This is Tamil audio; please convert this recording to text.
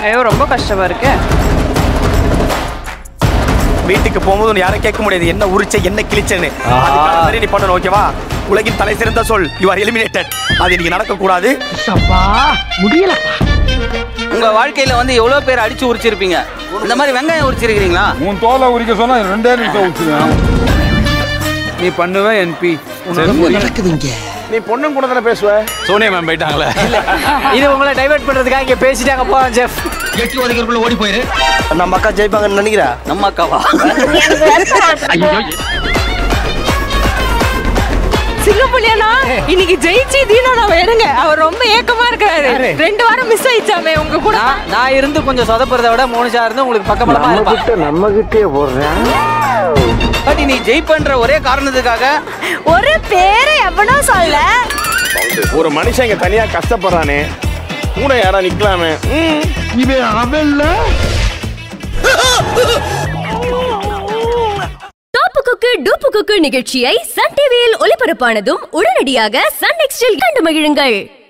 ஐயோ ரொம்ப கஷ்டமா இருக்கு வீட்டுக்கு போகும்போது உன்னை யாரும் கேட்க முடியாது என்ன உரிச்ச என்ன கிழிச்சேன்னு அதுக்கான மாதிரி நீ பண்ணணும் ஓகேவா உலகின் தலை சிறந்த சொல் யூ ஆர் எலிமினேட்டட் அது இன்னைக்கு நடக்க கூடாது உங்க வாழ்க்கையில வந்து எவ்வளவு பேர் அடிச்சு உரிச்சிருப்பீங்க இந்த மாதிரி வெங்காயம் உரிச்சிருக்கீங்களா உன் தோலை உரிக்க சொன்னா ரெண்டே நிமிஷம் உரிச்சுவேன் நீ பண்ணுவ என்பி நீ பொண்ணும் கூட தானே பேசுவ சோனியா மேம் போயிட்டாங்களே இது உங்களை டைவர்ட் பண்றதுக்காக இங்க பேசிட்டாங்க போலாம் ஜெஃப் எட்டி உதைக்கிறதுக்குள்ள ஓடி போயிரு நம்ம அக்கா ஜெயிப்பாங்கன்னு நினைக்கிறா நம்ம அக்காவா சிங்கப்புலியானா இன்னைக்கு ஜெயிச்சு தீனா நான் எடுங்க அவர் ரொம்ப ஏக்கமா இருக்காரு ரெண்டு வாரம் மிஸ் ஆயிடுச்சாமே உங்க கூட நான் நான் இருந்து கொஞ்சம் சொதப்புறத விட மோனிஷா இருந்து உங்களுக்கு பக்கபலமா இருப்பா பட் நீ ஜெயிப்பன்ற ஒரே காரணத்துக்காக ஒரு பேரை எவனோ சொல்ல ஒரு மனுஷன் இங்க தனியா கஷ்டப்படுறானே கூட யாரா நிக்கலாமே இவன் அவன்ல டாப்பு குக்கு டூப்பு குக்கு நிகழ்ச்சியை சன் டிவியில் ஒளிபரப்பானதும் உடனடியாக சன் நெக்ஸ்டில் கண்டு மகிழுங்கள்